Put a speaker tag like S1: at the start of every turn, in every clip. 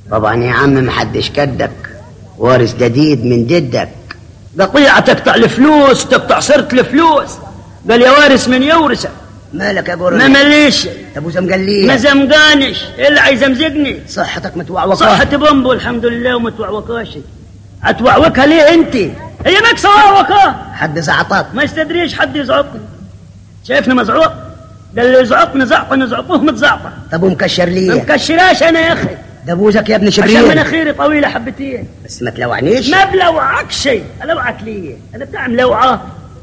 S1: طبعا يا عم محدش كدك وارث جديد من جدك
S2: قطيعة تقطع الفلوس تقطع صرت الفلوس قال يا وارث من يورثك
S1: مالك يا
S2: ما
S1: قرن
S2: مليش
S1: ابو زمقليه
S2: ما زمقانش إيه اللي عايز يمزقني
S1: صحتك متوعوقه
S2: صحة بومبو الحمد لله وما توعوكاش هتوعوكها ليه انت هي ناقصة وعوكاه
S1: حد زعطاك
S2: ما يستدريش حد يزعقني شايفني مزعوق ده اللي يزعقني زعقه نزعقوه متزعقه
S1: طب ومكشر
S2: ما
S1: ليه
S2: مكشراش انا يا اخي
S1: ده بوزك يا ابن
S2: عشان
S1: شبرين
S2: مناخيري طويله حبتين
S1: بس ما تلوعنيش
S2: ما بلوعك شيء الوعك ليه انا بتاع ملوعه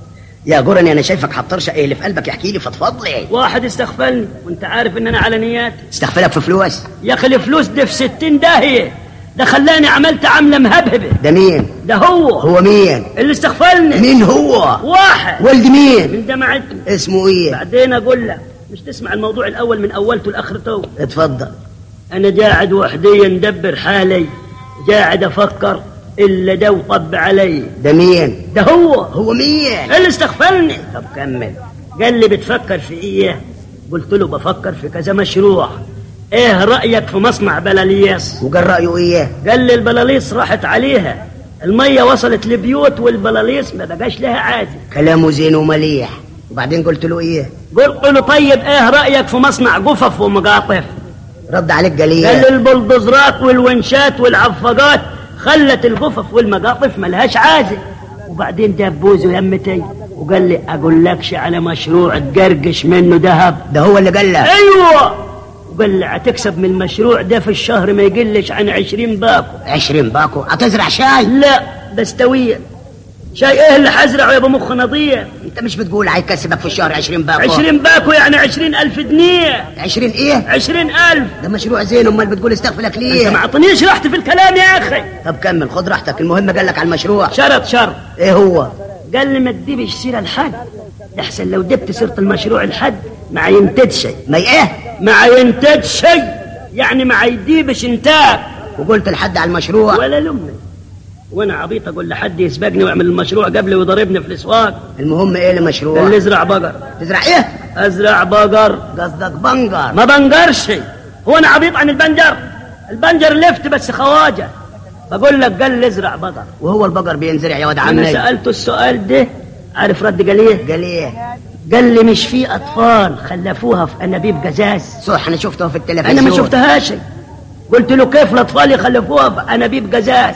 S1: يا قرني انا شايفك هتطرشق ايه اللي في قلبك يحكي لي فضفض لي
S2: واحد استغفلني وانت عارف ان انا على نياتي
S1: استغفلك في فلوس
S2: يا اخي الفلوس دي في ستين داهيه ده خلاني عملت عمله مهبهبه
S1: ده مين
S2: ده هو
S1: هو مين
S2: اللي استغفلني
S1: مين هو
S2: واحد
S1: ولد مين
S2: من جماعتنا
S1: اسمه ايه
S2: بعدين اقول لك مش تسمع الموضوع الاول من اولته لاخرته
S1: اتفضل
S2: انا قاعد وحدي ندبر حالي قاعد افكر الا ده وطب علي
S1: ده مين
S2: ده هو
S1: هو مين
S2: اللي استغفلني
S1: طب كمل
S2: قال لي بتفكر في ايه قلت له بفكر في كذا مشروع ايه رايك في مصنع بلاليس
S1: وقال رايه ايه
S2: قال لي البلاليس راحت عليها الميه وصلت لبيوت والبلاليس ما بقاش لها عادي
S1: كلامه زين ومليح وبعدين قلت له ايه
S2: قلت له طيب ايه رايك في مصنع قفف ومقاطف
S1: رد عليك قال
S2: قال لي
S1: ايه
S2: البلدوزرات والونشات والعفقات خلت القفف والمقاطف ملهاش عازل وبعدين جاب بوزه يمتي وقال لي اقول لكش على مشروع تقرقش منه ذهب
S1: ده هو اللي قال لك
S2: ايوه وقال لي هتكسب من المشروع ده في الشهر ما يقلش عن عشرين باكو
S1: عشرين باكو هتزرع شاي
S2: لا بستوية شاي ايه اللي حزرعه يا ابو مخ نضيه
S1: انت مش بتقول هيكسبك في الشهر عشرين باكو
S2: عشرين باكو يعني عشرين الف جنيه
S1: عشرين ايه
S2: عشرين الف
S1: ده مشروع زين امال بتقول استغفلك
S2: انت ما
S1: ليه
S2: عطنيش راحتي في الكلام يا اخي
S1: طب كمل خد راحتك المهم قال لك على المشروع
S2: شرط شرط
S1: ايه هو
S2: قال لي ما تجيبش سيره لحد احسن لو جبت سيره المشروع لحد ما ينتج شيء
S1: ما ايه
S2: ما ينتج شيء يعني ما يجيبش انتاج
S1: وقلت لحد على المشروع
S2: ولا لمي وانا عبيط اقول لحد يسبقني ويعمل المشروع قبلي ويضربني في الاسواق
S1: المهم ايه
S2: قال لي
S1: المشروع
S2: ازرع بقر
S1: تزرع ايه
S2: ازرع بقر
S1: قصدك بنجر
S2: ما بنجرش هو انا عبيط عن البنجر البنجر لفت بس خواجه بقول لك قال لي ازرع بقر
S1: وهو البقر بينزرع يا واد
S2: انا
S1: عمي
S2: سالته السؤال ده عارف رد قال ايه
S1: قال ايه
S2: قال لي مش في اطفال خلفوها في انابيب جزاز
S1: صح انا شفته في التلفزيون
S2: انا ما شفتهاش قلت له كيف الاطفال يخلفوها في انابيب جزاز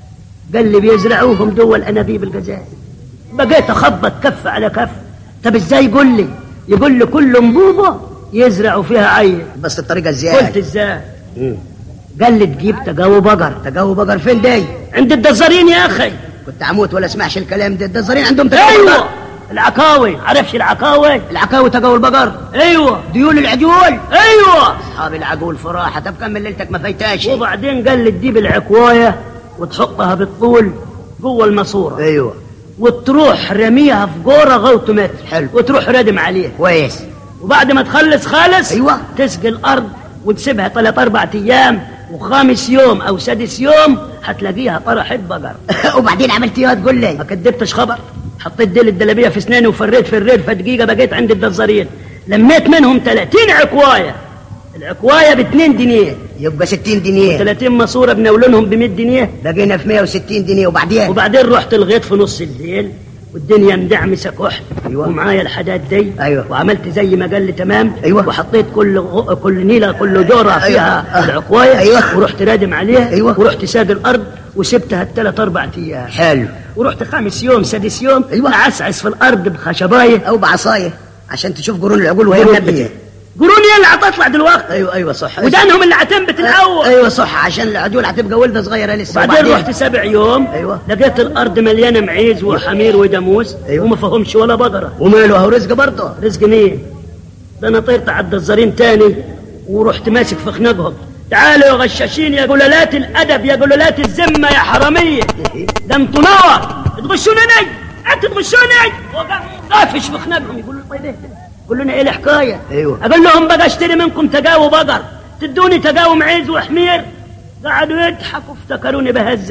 S2: قال لي بيزرعوهم دول انابيب الجزاز بقيت اخبط كف على كف طب ازاي يقول لي يقول لي كل انبوبه يزرعوا فيها عين
S1: بس الطريقه
S2: قلت
S1: ازاي
S2: ازاي
S1: مم.
S2: قال لي تجيب تقاوي بقر
S1: تقوى بقر فين دي
S2: عند الدزارين يا اخي
S1: كنت اموت ولا اسمعش الكلام ده الدزارين عندهم تقوى
S2: ايوه
S1: بقر
S2: العكاوي عرفش العكاوي
S1: العكاوي تقوى البقر
S2: ايوه
S1: ديول العجول
S2: ايوه
S1: اصحاب العقول فراحه طب كمل ليلتك ما فايتاش
S2: وبعدين قال لي تجيب العكوايه وتحطها بالطول جوه الماسوره
S1: ايوه
S2: وتروح رميها في جوره غوط متر
S1: حلو.
S2: وتروح ردم عليها
S1: كويس
S2: وبعد ما تخلص خالص
S1: أيوة.
S2: تسقي الارض وتسيبها ثلاث اربع ايام وخامس يوم او سادس يوم هتلاقيها طرحت بقر
S1: وبعدين عملت ايه تقول
S2: ما
S1: لي
S2: كدبتش خبر حطيت ديل الدلبيه في اسناني وفريت في الرير فدقيقه بقيت عند الدزارين لميت منهم 30 عكوايه العكوايه ب 2 جنيه
S1: يبقى 60 جنيه
S2: 30 ماسوره بنولونهم ب 100 جنيه
S1: بقينا في 160 جنيه وبعدين
S2: وبعدين رحت الغيط في نص الليل والدنيا مدعمسه كحل
S1: أيوة.
S2: ومعايا الحداد دي
S1: أيوة.
S2: وعملت زي ما قال لي تمام
S1: أيوة.
S2: وحطيت كل غ... كل نيله كل جوره
S1: أيوة.
S2: فيها
S1: آه.
S2: العقوايه
S1: أيوة.
S2: ورحت رادم عليها
S1: أيوة.
S2: ورحت ساد الارض وسبتها الثلاث اربع ايام
S1: حلو
S2: ورحت خامس يوم سادس يوم
S1: أيوة.
S2: اعسعس في الارض بخشبايه
S1: او بعصايه عشان تشوف قرون العقول وهي
S2: قرون
S1: منبته
S2: إيه؟ قرون هي اللي هتطلع دلوقتي
S1: ايوه ايوه صح
S2: ودانهم اللي هتنبت الاول
S1: ايوه صح عشان العجول هتبقى ولده صغيره لسه
S2: بعدين رحت سبع يوم
S1: أيوة.
S2: لقيت الارض مليانه معيز وحمير وداموس
S1: أيوة.
S2: وما فهمش ولا بقره
S1: وماله اهو رزق برضه
S2: رزق مين ده انا طيرت على الدزارين تاني ورحت ماسك في خنقهم تعالوا يا غشاشين يا قلالات الادب يا قلالات الذمه يا حراميه ده انتوا نار تغشونني انتوا تغشوني قافش في خنقهم يقولوا طيب ايه يقولوا لنا ايه الحكايه
S1: أيوة.
S2: اقول لهم بقى اشتري منكم تقاوي بقر تدوني تقاوي معيز وحمير قعدوا يضحكوا افتكروني بهزر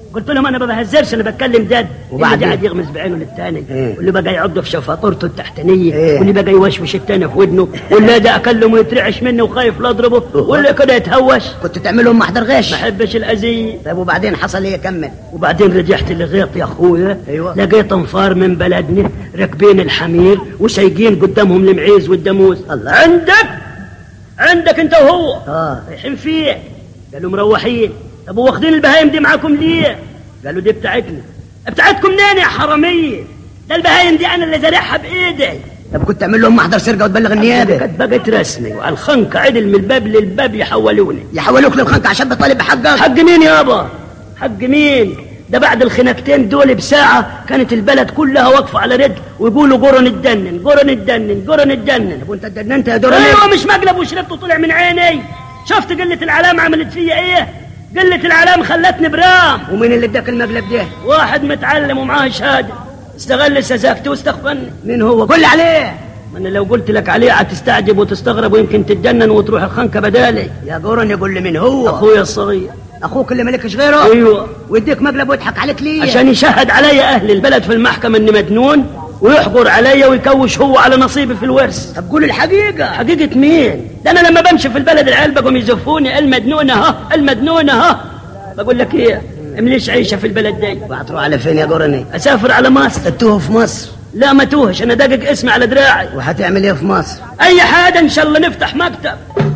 S2: قلت لهم انا ما بهزرش انا بتكلم جد
S1: وبعدين؟
S2: اللي قاعد يغمز بعينه للتاني
S1: إيه.
S2: واللي بقى يعض في شفاطرته التحتانيه
S1: إيه.
S2: واللي بقى يوشوش التاني في ودنه واللي ده اكلمه يترعش مني وخايف لا اضربه واللي كده يتهوش
S1: كنت تعملهم محضر غش
S2: ما احبش الاذيه
S1: طيب وبعدين حصل ايه كمل
S2: وبعدين رجعت لغيط يا اخويا
S1: أيوة.
S2: لقيت انفار من بلدنا راكبين الحمير وسايقين قدامهم المعيز والداموس
S1: الله.
S2: عندك عندك انت وهو
S1: اه
S2: رايحين فيه قالوا مروحين طب واخدين البهايم دي معاكم ليه قالوا دي بتاعتنا بتاعتكم منين يا حراميه ده البهايم دي انا اللي زارعها بايدي
S1: طب كنت تعمل لهم محضر سرقه وتبلغ النيابه
S2: كانت بقت رسمي وعلى الخنقه عدل من الباب للباب يحولوني
S1: يحولوك للخنقه عشان بتطالب بحقك
S2: حق مين يابا حق مين ده بعد الخناقتين دول بساعة كانت البلد كلها واقفة على رجل ويقولوا قرن الدنن قرن الدنن قرن الدنن
S1: وانت اتجننت يا دوران
S2: ايوه مش مقلب وشربت وطلع من عيني شفت قلة العلام عملت فيا ايه قلة العلام خلتني برام
S1: ومين اللي اداك المقلب ده
S2: واحد متعلم ومعاه شهادة استغل سذاجتي واستخفني
S1: مين هو قول لي عليه
S2: ما انا لو قلت لك عليه هتستعجب وتستغرب ويمكن تتجنن وتروح الخنكة بدالي
S1: يا قرن يقول لي مين هو
S2: اخويا الصغير
S1: اخوك اللي ملكش غيره
S2: ايوه
S1: ويديك مقلب ويضحك عليك ليه
S2: عشان يشهد علي اهل البلد في المحكمة اني مجنون ويحجر علي ويكوش هو على نصيبي في الورث
S1: طب قول الحقيقه
S2: حقيقة مين؟ ده أنا لما بمشي في البلد العيال بقوا يزفوني المجنونة ها المجنونة ها بقول لك إيه مليش عيشة في البلد دي
S1: وهتروح على فين يا قرني
S2: أسافر على مصر
S1: تتوه في مصر
S2: لا ما توهش أنا داقق اسمي على دراعي
S1: وهتعمل ايه في مصر
S2: أي حاجة إن شاء الله نفتح مكتب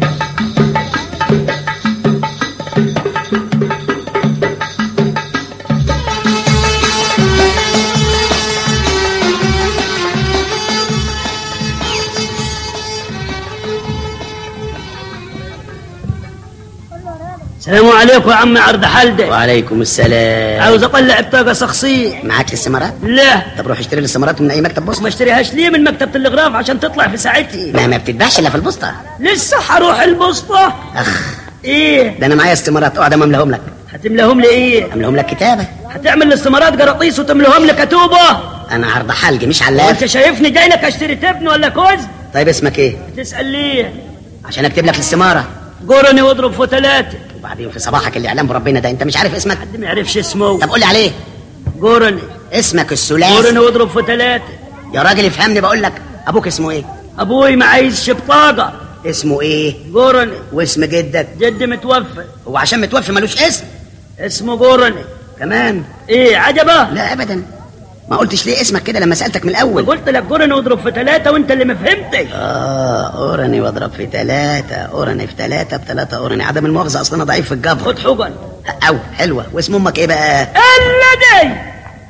S2: السلام عليكم يا عم عرض حلدة
S1: وعليكم السلام
S2: عاوز أطلع بطاقة شخصية
S1: معاك الاستمارات
S2: لا
S1: طب روح اشتري الاستمارات من اي مكتب بوسطه
S2: ما اشتريهاش ليه من مكتبة الإغراف عشان تطلع في ساعتي
S1: ما ما بتتباعش الا في البوسطه
S2: لسه هروح البوسطة
S1: اخ
S2: ايه
S1: ده انا معايا استمارات اقعد املاهم لك
S2: هتملاهم لي ايه
S1: املاهم لك كتابه
S2: هتعمل الاستمارات قراطيس وتملاهم لي كتوبة
S1: انا عرض حلقي مش
S2: وانت
S1: علاف
S2: شايفني جاي لك اشتري تبن ولا كوز
S1: طيب اسمك ايه
S2: تسأل ليه
S1: عشان اكتب لك الاستماره
S2: قرني واضرب في ثلاثة
S1: وبعدين في صباحك اللي اعلام بربنا ده انت مش عارف اسمك
S2: حد ما يعرفش اسمه
S1: طب قول لي عليه
S2: قرني
S1: اسمك
S2: قرني
S1: الثلاثي
S2: واضرب في ثلاثة
S1: يا راجل افهمني بقول لك ابوك اسمه ايه
S2: ابوي ما عايزش بطاقة
S1: اسمه ايه
S2: قرني
S1: واسم جدك
S2: جدي متوفى
S1: هو عشان متوفي ملوش اسم
S2: اسمه قرني
S1: كمان
S2: ايه عجبه
S1: لا ابدا ما قلتش ليه اسمك كده لما سالتك من الاول
S2: قلت لك قرني واضرب في ثلاثة وانت اللي ما فهمتش
S1: اه اورني واضرب في ثلاثة اورني في ثلاثة بثلاثة اورني عدم المؤاخذة اصلا انا ضعيف في الجبر
S2: خد حقن
S1: او حلوة واسم امك ايه بقى
S2: الا دي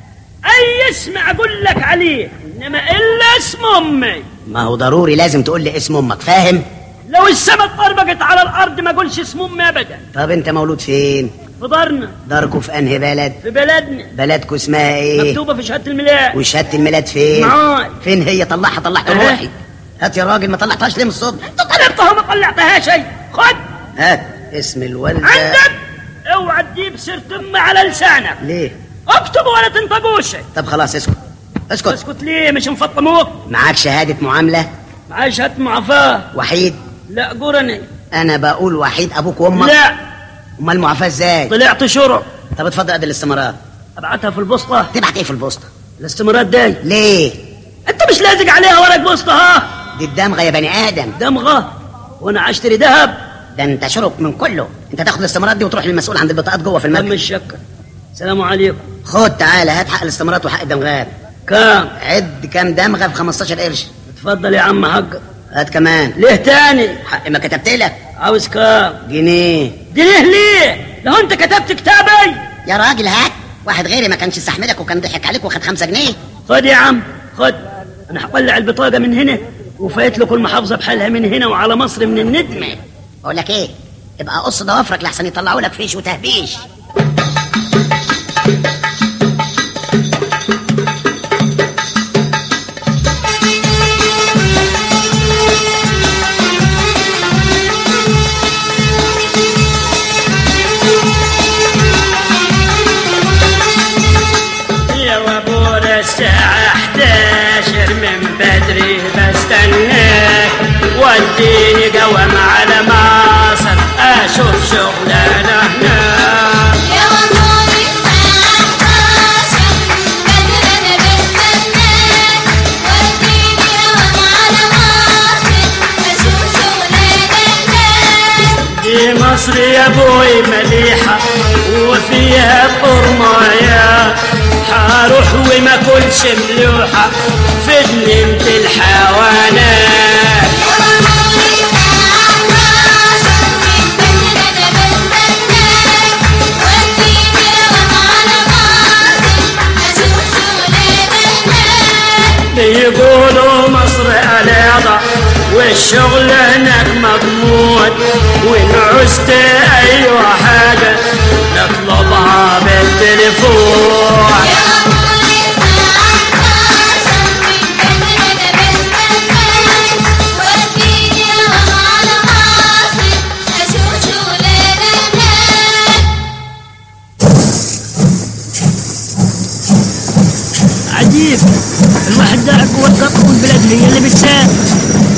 S2: اي اسم اقول لك عليه انما الا اسم امي
S1: ما هو ضروري لازم تقول لي اسم امك فاهم
S2: لو السما اتطربقت على الارض ما اقولش اسم امي ابدا
S1: طب انت مولود فين
S2: في دارنا
S1: داركوا في انهي بلد
S2: في بلدنا
S1: بلدكوا اسمها ايه
S2: مكتوبه في شهاده الميلاد
S1: وشهادة الميلاد فين
S2: معاي.
S1: فين هي طلعها طلعت
S2: أها.
S1: روحي هات يا راجل ما طلعتهاش ليه من الصبح
S2: انت طلبتها وما طلعتها شيء خد
S1: هات اسم الوالدة
S2: عندك اوعى تجيب سيره امي على لسانك
S1: ليه
S2: اكتب ولا تنطقوش
S1: طب خلاص اسكت اسكت
S2: اسكت ليه مش مفطموك
S1: معاك شهادة معاملة
S2: معاي شهاده معافاه
S1: وحيد
S2: لا قرني
S1: انا بقول وحيد ابوك وامك
S2: لا
S1: امال المعافاة ازاي
S2: طلعت شرع
S1: طب اتفضل ادي الاستمارات
S2: ابعتها في البوسطه
S1: تبعت ايه في البوسطة
S2: الاستمارات دي
S1: ليه
S2: انت مش لازق عليها ورق بوسطه ها
S1: دي الدمغة يا بني ادم
S2: دمغه وانا اشتري ذهب
S1: ده انت شرب من كله انت تاخد الاستمارات دي وتروح للمسؤول عند البطاقات جوه في
S2: دم
S1: المكتب
S2: الشكر السلام عليكم
S1: خد تعالى هات حق الاستمارات وحق الدمغات
S2: كام
S1: عد كام دمغة في 15 قرش
S2: اتفضل يا عم حق
S1: هات كمان
S2: ليه تاني
S1: حق ما كتبت لك
S2: عاوز كام
S1: جنيه
S2: جنيه ليه لو انت كتبت كتابي
S1: يا راجل هات واحد غيري ما كانش يستحملك وكان ضحك عليك واخد خمسة جنيه
S2: خد يا عم خد انا هطلع البطاقه من هنا وفايت لكم المحافظه بحالها من هنا وعلى مصر من الندمه
S1: اقول لك ايه ابقى قص ضوافرك لحسن يطلعوا لك فيش وتهبيش
S2: يا وابور الساعة 11 من بدري بستناك وديني قوم على مصر اشوف شغلانة هناك
S3: يا وطني الساعة
S2: يا ابوي مليحة وفيها قرمايا حاروح وما كلش ملوحة في جنينة الحيوانات يقولوا مصر أليضة والشغل هناك مضمون وإن عزت أيوة حاجة نطلبها بالتليفون عجيب الواحد ده قوة قطر والبلاد هي اللي بتسافر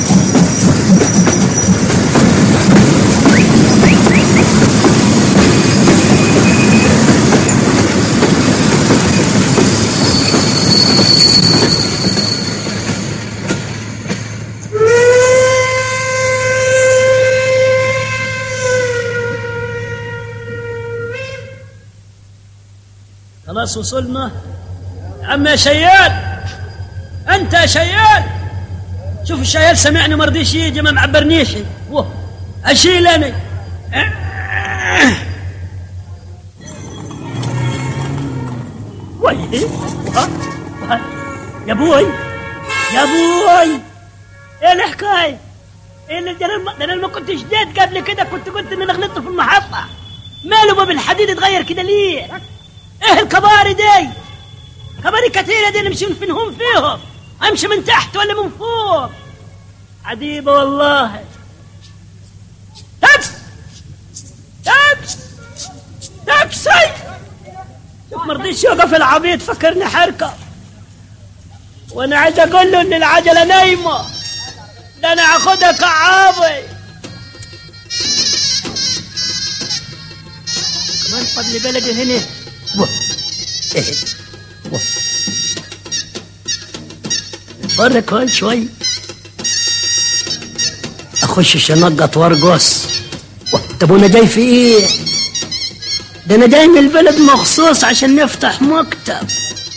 S2: خلاص وصلنا يا عم يا شيال انت يا شيال شوف الشيال سمعني ما رضيش يجي ما معبرنيش وه اشيل انا وي ها؟ ها؟ يا بوي يا بوي ايه الحكايه؟ ايه اللي ده انا ما- ده انا ما كنتش جيت قبل كده كنت قلت ان انا غلطت في المحطه ماله باب الحديد اتغير كده ليه؟ ايه الكباري دي؟ كباري كثيرة دي نمشي فين هم فيهم امشي من تحت ولا من فوق عجيبة والله تاكس تاكس تاكسي شوف مرضيش يوقف العبيط فكرني حركة وانا عايز اقول له ان العجلة نايمة ده انا هاخدها كعابي كمان قبل بلدي هنا وه. إيه. وه. اتفرج كمان شوي اخش انقط وارقص وه. طب وانا جاي في ايه ده انا جاي من البلد مخصوص عشان نفتح مكتب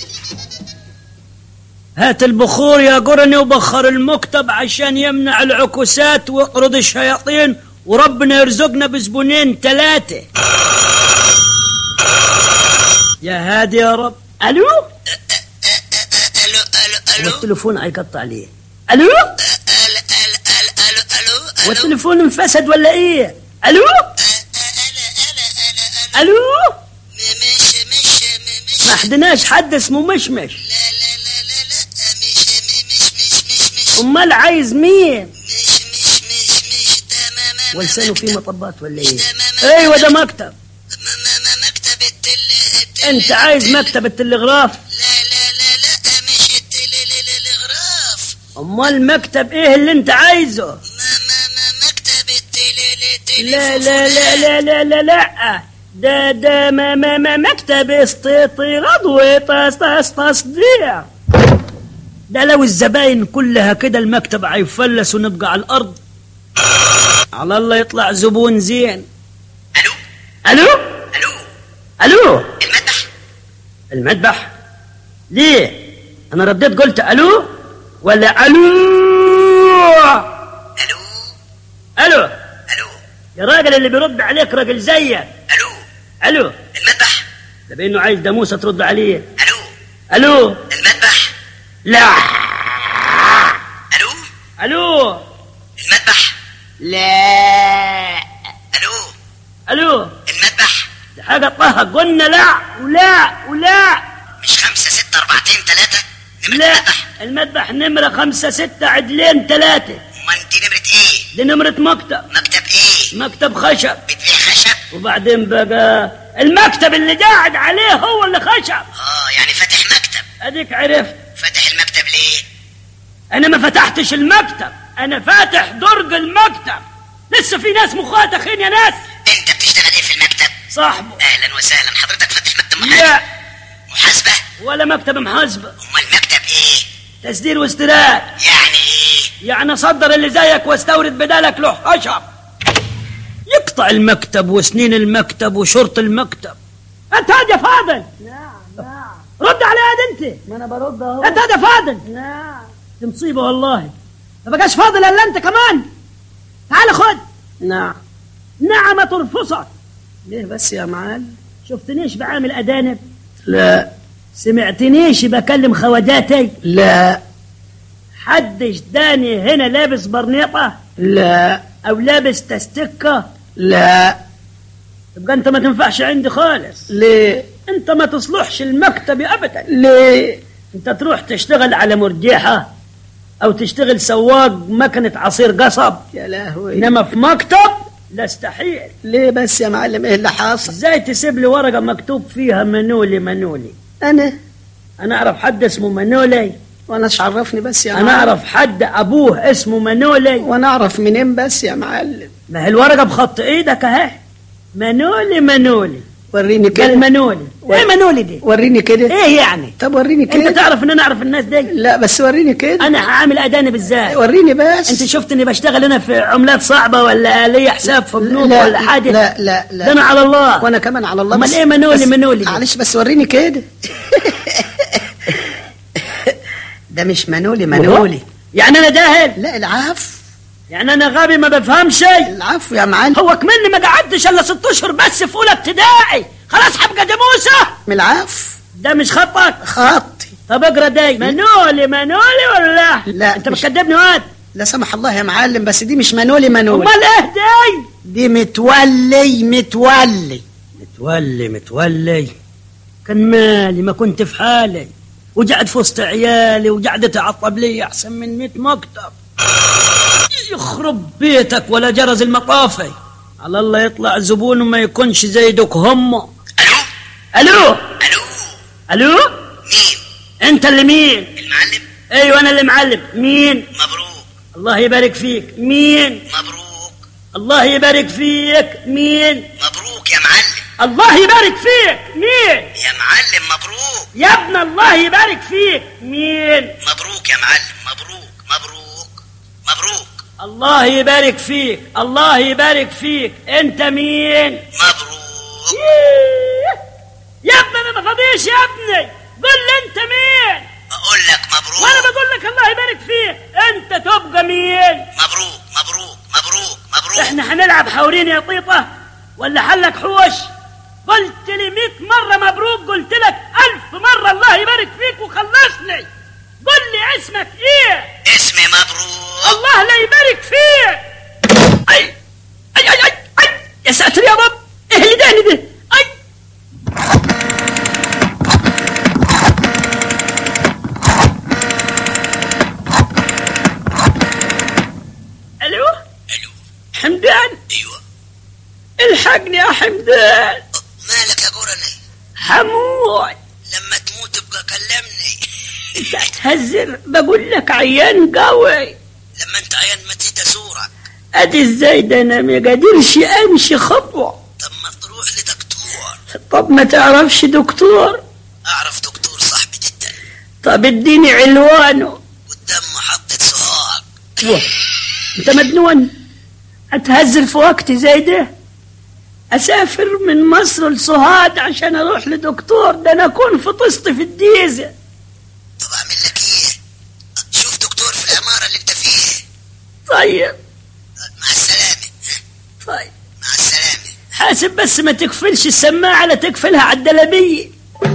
S2: هات البخور يا قرني وبخر المكتب عشان يمنع العكوسات ويقرض الشياطين وربنا يرزقنا بزبونين ثلاثة يا هادي يا رب الو
S3: الو الو الو
S2: والتليفون هيقطع ليه الو
S3: الو الو الو
S2: والتليفون انفسد ولا ايه الو الو
S3: مش مش مش
S2: ما حدناش حد اسمه مشمش
S3: لا لا لا لا لا مش مش مش مش مش
S2: امال عايز مين
S3: مش مش مش مش ده ما ما ما
S2: ولسانه
S3: مكتب.
S2: فيه مطبات ولا ايه
S3: ده ما- ما-
S2: ايوه ده مكتب
S3: ما ما ما مكتب التل التل
S2: انت عايز
S3: التل-
S2: مكتب التلغراف
S3: لا لا لا لا مش التل ال- ال- الغراف
S2: امال مكتب ايه اللي انت عايزه
S3: ما ما ما مكتب التل التل
S2: لا لا لا لا لا لا لا ده ده ما ما ما مكتب استطراد وتص تص تصديع ده لو الزباين كلها كده المكتب هيفلس ونبقى على الارض على الله يطلع زبون زين
S3: الو
S2: الو
S3: الو
S2: الو
S3: المذبح
S2: المذبح ليه انا رديت قلت الو ولا الو
S3: الو
S2: الو
S3: الو
S2: يا راجل اللي بيرد عليك راجل زيك
S3: الو
S2: الو
S3: المذبح
S2: ده بانه عايز داموسه ترد عليه
S3: الو
S2: الو
S3: المذبح
S2: لا
S3: الو
S2: الو
S3: المذبح
S1: لا
S3: الو
S2: الو
S3: المذبح
S2: دي حاجه طه قلنا لا ولا ولا
S3: مش خمسة ستة أربعتين ثلاثة نمرة
S2: لا
S3: المذبح
S2: المذبح نمرة خمسة ستة عدلين ثلاثة
S3: أمال دي نمرة إيه؟
S2: دي نمرة مكتب
S3: مكتب إيه؟
S2: مكتب خشب
S3: بتبيع خشب؟
S2: وبعدين بقى المكتب اللي قاعد عليه هو اللي خشب
S3: آه يعني فاتح مكتب
S2: اديك عرفت
S3: فاتح المكتب ليه؟
S2: انا ما فتحتش المكتب انا فاتح درج المكتب لسه في ناس مخاطخين يا ناس
S3: أنت بتشتغل إيه في المكتب؟
S2: صاحبه
S3: أهلا وسهلا حضرتك فاتح مكتب محاسبة؟
S2: لا
S3: محاسبة؟
S2: ولا مكتب محاسبة
S3: أمال مكتب إيه؟
S2: تسدير واستيراد
S3: يعني إيه؟
S2: يعني اصدر اللي زيك واستورد بدالك له خشب يقطع اقطع المكتب وسنين المكتب وشرط المكتب انت هاد يا فاضل رد علي هاد انت
S1: ما انا برد اهو
S2: انت هاد يا فاضل
S1: نعم
S2: دي مصيبه والله ما بقاش فاضل الا انت كمان تعال خد
S1: نعم
S2: نعمة ترفصك
S1: ليه بس يا معلم
S2: شفتنيش بعامل أدانب
S1: لا
S2: سمعتنيش بكلم خواجاتي
S1: لا
S2: حدش داني هنا لابس برنيطة
S1: لا
S2: أو لابس تستكة
S1: لا
S2: تبقى أنت ما تنفعش عندي خالص
S1: ليه
S2: أنت ما تصلحش المكتب أبدا
S1: ليه
S2: أنت تروح تشتغل على مرجيحة أو تشتغل سواق مكنة عصير قصب
S1: يا لهوي
S2: إنما في مكتب لا استحيل
S1: ليه بس يا معلم ايه اللي حاصل
S2: ازاي تسيب لي ورقة مكتوب فيها منولي منولي
S1: انا
S2: أنا أعرف حد اسمه منولي
S1: وانا ايش عرفني بس يا
S2: أنا
S1: معلم
S2: أعرف حد أبوه اسمه منولي
S1: وانا اعرف منين بس يا معلم
S2: ما هي الورقة بخط إيدك أهي منولي منولي
S1: وريني
S2: قال
S1: كده
S2: منولي إيه منولي دي؟
S1: وريني كده
S2: إيه يعني؟
S1: طب وريني
S2: أنت
S1: كده
S2: تعرف إن أنا أعرف الناس دي؟
S1: لا بس وريني كده
S2: أنا هعمل أداني بالذات
S1: وريني بس
S2: أنت شفت إني بشتغل هنا في عملات صعبة ولا لي حساب في بنوك
S1: لا
S2: ولا حاجة؟
S1: لا لا لا
S2: ده أنا على الله
S1: وانا كمان على الله
S2: أمال
S1: بس
S2: إيه منولي
S1: بس-
S2: منولي دي؟
S1: معلش بس وريني كده ده مش منولي منولي
S2: يعني أنا جاهل
S1: لا العفو
S2: يعني أنا غبي ما بفهم شيء
S1: العفو يا معلم
S2: هو كمني ما قعدتش إلا ست أشهر بس في أولى ابتدائي خلاص حبقى جاموسة
S1: من العفو
S2: ده مش خطك
S1: خطي
S2: طب اقرا داي منولي منولي ولا
S1: لا،
S2: انت
S1: مش-
S2: بتكدبني واد
S1: لا سمح الله يا معلم بس دي مش منولي منولي
S2: امال ايه داي
S1: دي متولي متولي
S2: متولي متولي كان مالي ما كنت في حالي وقعد في وسط عيالي وقعدت تعطب لي احسن من 100 مكتب يخرب بيتك ولا جرز المطافي على الله يطلع زبون وما يكونش زي دوك همه
S3: الو
S2: الو
S3: الو
S2: الو
S3: مين
S2: انت اللي مين
S3: المعلم
S2: ايوه انا اللي معلم مين
S3: مبروك
S2: الله يبارك فيك مين
S3: مبروك
S2: الله يبارك فيك مين
S3: مبروك يا معلم
S2: الله يبارك فيك مين
S3: يا معلم مبروك
S2: يا ابن الله يبارك فيك مين
S3: مبروك يا معلم مبروك مبروك مبروك
S2: الله يبارك فيك الله يبارك فيك انت مين
S3: مبروك
S2: ييه. يا ابني انا ما فاضيش يا ابني قول لي انت مين
S3: بقول لك مبروك
S2: وانا بقول لك الله يبارك فيك انت تبقى مين
S3: مبروك مبروك مبروك مبروك
S2: احنا هنلعب حورين يا طيطه ولا حلك حوش قلت لي مئة مرة مبروك قلت لك ألف مرة الله يبارك فيك وخلصني قل لي اسمك ايه
S3: اسمي مبروك
S2: الله لا يبارك فيك اي اي اي اي, أي. يا ساتر يا رب ايه اللي داني ده اي الو
S3: الو
S2: حمدان
S3: ايوه
S2: الحقني يا حمدان
S3: مالك يا قرني
S2: حمود
S3: لما تموت ابقى كلمني
S2: انت هتهزر بقول لك عيان قوي
S3: لما انت عيان متيت ازورك
S2: ادي ازاي ده انا ما قادرش امشي خطوه
S3: طب ما تروح لدكتور
S2: طب ما تعرفش دكتور
S3: اعرف دكتور صاحبي جدا
S2: طب اديني علوانه
S3: قدام محطة سوهاج
S2: واه، انت مجنون اتهزر في وقت زي ده اسافر من مصر لسوهاج عشان اروح لدكتور ده انا اكون فطست في الديزه
S3: طب اعمل لك ايه شوف دكتور في العمارة اللي انت فيها
S2: طيب
S3: مع السلامة
S2: طيب
S3: مع السلامة
S2: حاسب بس ما تقفلش السماعه لا تقفلها على الدلبيه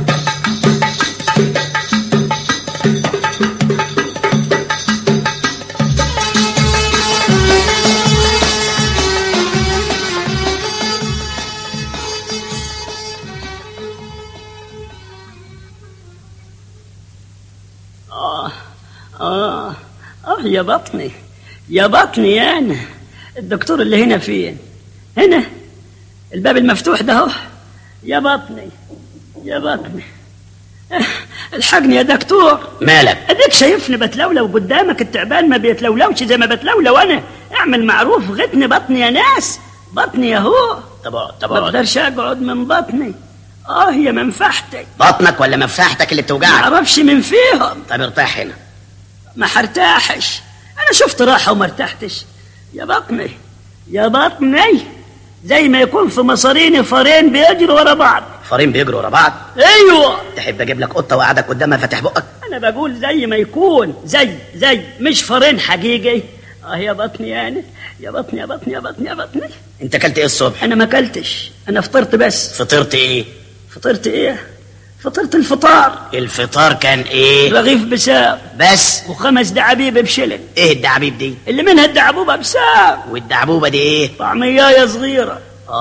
S2: آه آه آه يا بطني يا بطني يا أنا الدكتور اللي هنا فين هنا الباب المفتوح ده اهو يا بطني يا بطني آه، الحقني يا دكتور
S1: مالك
S2: اديك شايفني بتلولو قدامك التعبان ما بيتلولوش زي ما بتلولو انا اعمل معروف غتني بطني يا ناس بطني اهو
S1: طب اقعد، طب
S2: ما
S1: اقعد.
S2: اقدرش اقعد من بطني اه يا منفحتي
S1: بطنك ولا مفاحتك اللي
S2: ما
S1: بتوجعك
S2: اعرفش من فيهم
S1: طب ارتاح هنا
S2: ما حرتاحش انا شفت راحه وما ارتحتش يا بطني يا بطني زي ما يكون في مصاريني فارين بيجروا ورا بعض
S1: فارين بيجروا ورا بعض
S2: ايوه
S1: تحب اجيب لك قطه وقعدك قدامها فاتح بقك
S2: انا بقول زي ما يكون زي زي مش فارين حقيقي اه يا بطني يعني يا بطني يا بطني يا بطني يا بطني
S1: انت اكلت ايه الصبح
S2: انا ما اكلتش انا فطرت بس
S1: فطرت ايه
S2: فطرت ايه فطرت الفطار
S1: الفطار كان ايه
S2: رغيف بسام
S1: بس
S2: وخمس دعابيب بشلن
S1: ايه الدعابيب دي
S2: اللي منها الدعبوبه بسام
S1: والدعبوبه دي ايه
S2: طعميايه صغيره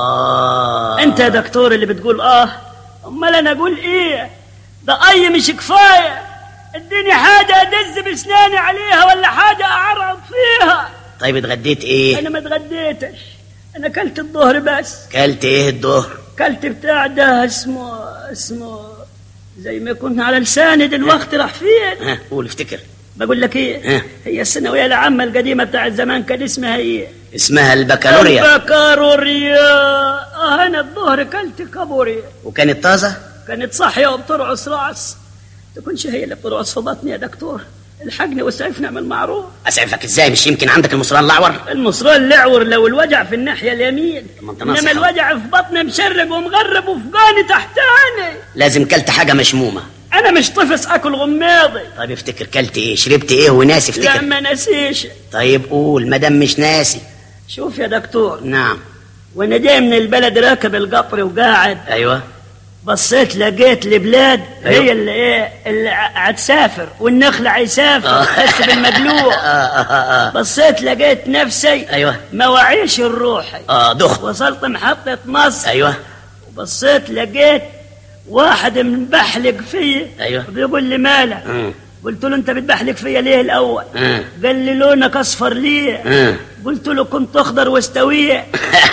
S1: اه
S2: انت يا دكتور اللي بتقول اه امال انا اقول ايه ده اي مش كفايه اديني حاجه ادز بسناني عليها ولا حاجه اعرض فيها
S1: طيب اتغديت ايه
S2: انا ما اتغديتش انا اكلت الظهر بس
S1: كلت ايه الظهر
S2: اكلت بتاع ده اسمه اسمه زي ما يكون على لساني دلوقتي راح فين
S1: ها قول افتكر
S2: بقول لك ايه
S1: ها.
S2: هي الثانويه العامه القديمه بتاعت زمان كان اسمها ايه
S1: اسمها البكالوريا
S2: البكالوريا اه انا الظهر اكلت كابوريا
S1: وكانت طازه
S2: كانت صاحيه وبترعص راس تكونش هي اللي بترعص في بطني يا دكتور الحقني وسعفني اعمل معروف
S1: اسعفك ازاي مش يمكن عندك المصران الاعور
S2: المصران الأعور لو الوجع في الناحية اليمين
S1: ما انت
S2: إنما
S1: ناصح.
S2: الوجع في بطني مشرق ومغرب وفقاني تحتاني
S1: لازم كلت حاجه مشمومه
S2: أنا مش طفس أكل غماضي
S1: طيب افتكر كلت ايه شربت ايه وناسي
S2: لا
S1: افتكر
S2: ما نسيش
S1: طيب قول مادام مش ناسي
S2: شوف يا دكتور
S1: نعم
S2: وأنا جاي من البلد راكب القطر وقاعد
S1: ايوه
S2: بصيت لقيت البلاد
S1: أيوة.
S2: هي اللي ايه اللي ع- هتسافر والنخل هيسافر
S1: آه.
S2: بس
S1: اه
S2: بالمجلوع
S1: اه اه, آه.
S2: بصيت لقيت نفسي
S1: ايوه
S2: مواعيش الروحي
S1: اه دخت
S2: وصلت محطة مصر
S1: ايوه
S2: بصيت لقيت واحد مبحلق فيا
S1: أيوة.
S2: بيقول لي مالك
S1: مم.
S2: قلت له انت بتبحلق فيا ليه الاول
S1: مم.
S2: قال لي لونك اصفر ليه
S1: مم.
S2: قلت له كنت اخضر واستويه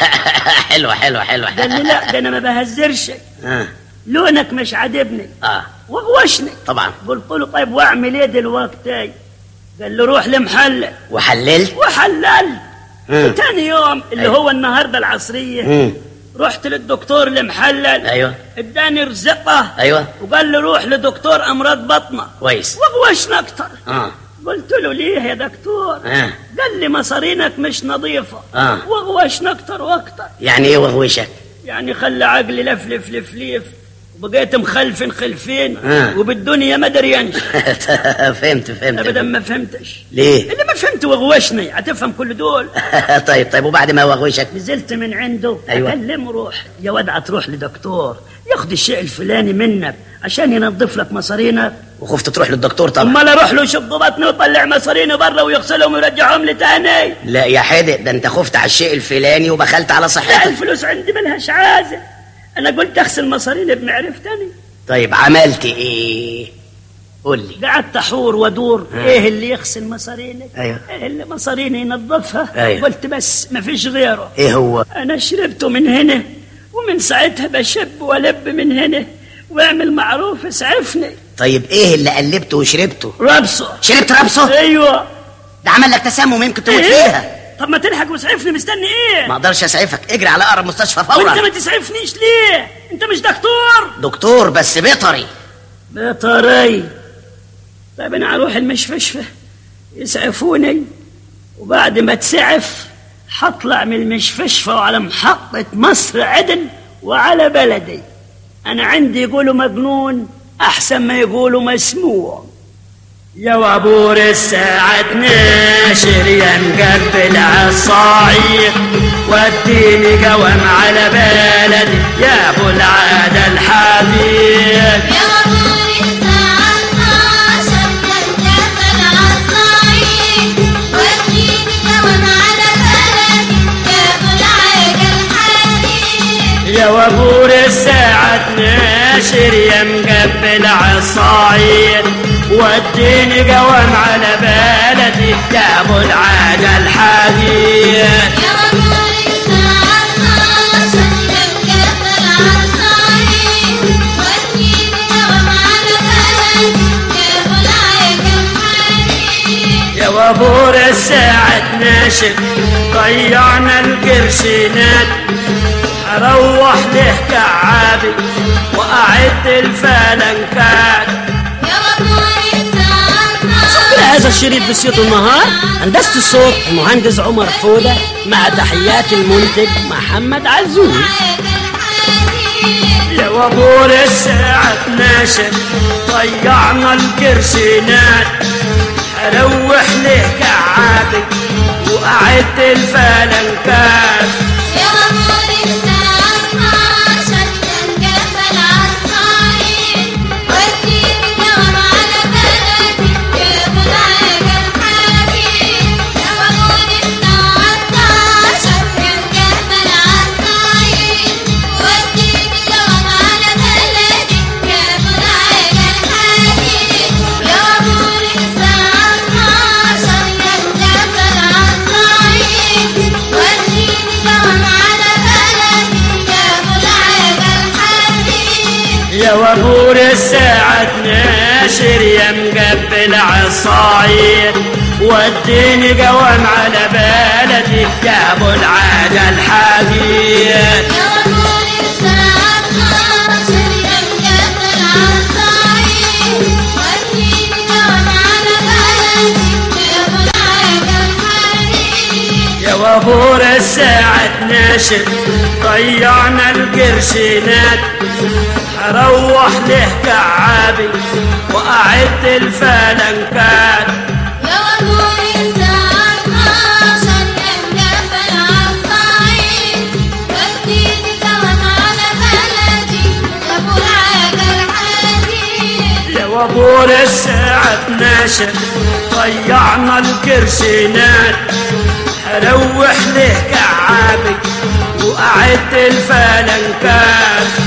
S1: حلوه حلوه حلوه
S2: قال لي لا ده انا ما بهزرش
S1: اه
S2: لونك مش عاجبني
S1: اه
S2: وغوشني
S1: طبعا
S2: قلت له طيب واعمل ايه دلوقتي قال لي روح لمحل
S1: وحللت
S2: وحللت
S1: مم.
S2: تاني يوم اللي
S1: أيوة.
S2: هو النهارده العصريه
S1: مم.
S2: رحت للدكتور المحلل
S1: ايوه
S2: اداني رزقه
S1: ايوه
S2: وقال لي روح لدكتور امراض بطنه
S1: كويس
S2: وغوشنا اكتر
S1: اه
S2: قلت له ليه يا دكتور
S1: اه
S2: قال لي مصارينك مش نظيفه
S1: آه.
S2: وغوشنا اكتر واكتر
S1: يعني ايه وغوشك
S2: يعني خلى عقلي لفلف لفليف وبقيت مخلفن خلفين
S1: آه.
S2: وبالدنيا ما ادري ينش
S1: فهمت فهمت
S2: ابدا ما فهمتش
S1: ليه
S2: اللي ما فهمت وغوشني هتفهم كل دول
S1: طيب طيب وبعد ما وغوشك
S2: نزلت من عنده
S1: أيوة.
S2: اكلمه روح يا واد تروح لدكتور ياخد الشيء الفلاني منك عشان ينظف لك مصارينك
S1: وخفت تروح للدكتور طبعا
S2: امال اروح له يشق بطني ويطلع مصاريني بره ويغسلهم ويرجعهم لي تاني
S1: لا يا حدق ده انت خفت على الشيء الفلاني وبخلت على
S2: لا
S1: صحتك
S2: الفلوس عندي ملهاش عازه انا قلت اغسل مصاريني بمعرفتني
S1: طيب عملت ايه قول لي
S2: قعدت احور وادور ايه اللي يغسل مصاريني
S1: أيوة.
S2: ايه اللي مصاريني ينظفها
S1: أيوة.
S2: قلت بس ما فيش غيره
S1: ايه هو
S2: انا شربته من هنا ومن ساعتها بشب والب من هنا واعمل معروف اسعفني
S1: طيب ايه اللي قلبته وشربته
S2: ربصه
S1: شربت ربصه
S2: ايوه
S1: ده عمل لك تسمم يمكن تموت
S2: إيه؟
S1: فيها
S2: طب ما تلحق واسعفني مستني ايه
S1: ما اقدرش اسعفك اجري على اقرب مستشفى
S2: وانت ما
S1: فورا
S2: تسعفنيش ليه انت مش دكتور
S1: دكتور بس بيطري
S2: بطري طيب انا اروح المشفشفة يسعفوني وبعد ما تسعف حطلع من المشفشفة وعلى محطة مصر عدن وعلى بلدي انا عندي يقولوا مجنون احسن ما يقولوا مسموع يا وابور الساعة 12 يا مقبل عالصعيد وديني قوام على بلدي يا ابو العادة الحديد
S4: يا غبور الساعة 12 نتقابل عالصعيد وديني دوام على بلدي يا ابو العاجة الحديد
S2: يا وابور الساعة 12 يا مقبل عالصعيد وديني قوام على بلدي يا ابو العادة الحديد
S4: يا غبور الساعة 12 نتقابل عالصعيد وديني دوام على بلدي يا ابو العاجة الحديد
S2: يا وابور الساعة 12 ضيعنا القرشينات اروح له كعابي واعد الفلنكات
S4: يا غبور الساعة 12
S2: هذا الشريط بصيت النهار هندسة الصوت المهندس عمر فودة مع تحيات المنتج محمد عزوز
S5: يا وابور الساعة 12 ضيعنا الكرسينات اروح ليه كعابك وقعدت الفلنكات
S4: يا غمور الساعة 12 انقفل عالصعيد والدين دوم على بلدي جابوا العجل حبيب يا غمور الساعة 12 انقفل عالصعيد والدين دوم على بلدي جابوا العجل حبيب يا غمور الساعة 12 انقفل عالصعيد والدين دوم على بلدي جابوا العجل حبيب
S5: يا وابور الساعة 12 يا مقبل عالصعيد وديني قوام على بلدي جابوا العجل حديد
S4: يا غمور الساعة 12 ينقفل عالصعيد والدين دوم على بلدي جابوا العجل حبيب
S5: يا وابور الساعة 12 ضيعنا القرشينات هروح له كعابي وأعد الفلنكات
S4: يا غمور الساعة 12 ينقفل عالصعيد والدين دوم على بلدي جابوا العجل حبيب
S5: يا وابور الساعة 12 ضيعنا الكرسينات هروح له كعابي وأعد الفلنكات